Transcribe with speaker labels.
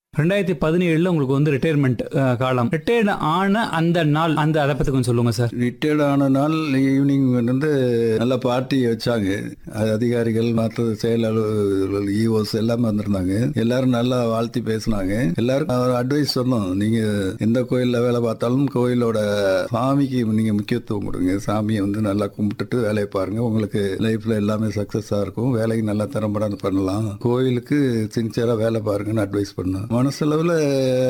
Speaker 1: ரெண்டாயிரத்தி பதினேழுல உங்களுக்கு வந்து ரிட்டையர்மெண்ட் காலம் ரிட்டையர்ட் ஆன அந்த நாள் அந்த அதை பத்தி கொஞ்சம் சொல்லுங்க சார்
Speaker 2: ரிட்டையர்ட் ஆன நாள் ஈவினிங் வந்து நல்ல பார்ட்டி வச்சாங்க அது அதிகாரிகள் மற்ற செயல் அலுவலர்கள் ஈஓஸ் எல்லாமே வந்திருந்தாங்க எல்லாரும் நல்லா வாழ்த்தி பேசினாங்க எல்லாருக்கும் ஒரு அட்வைஸ் சொன்னோம் நீங்க எந்த கோயில்ல வேலை பார்த்தாலும் கோயிலோட சாமிக்கு நீங்க முக்கியத்துவம் கொடுங்க சாமியை வந்து நல்லா கும்பிட்டுட்டு வேலையை பாருங்க உங்களுக்கு லைஃப்ல எல்லாமே சக்சஸா இருக்கும் வேலைக்கு நல்லா திறம்பட பண்ணலாம் கோயிலுக்கு சின்சியரா வேலை பாருங்கன்னு அட்வைஸ் பண்ணோம் மனசளவுல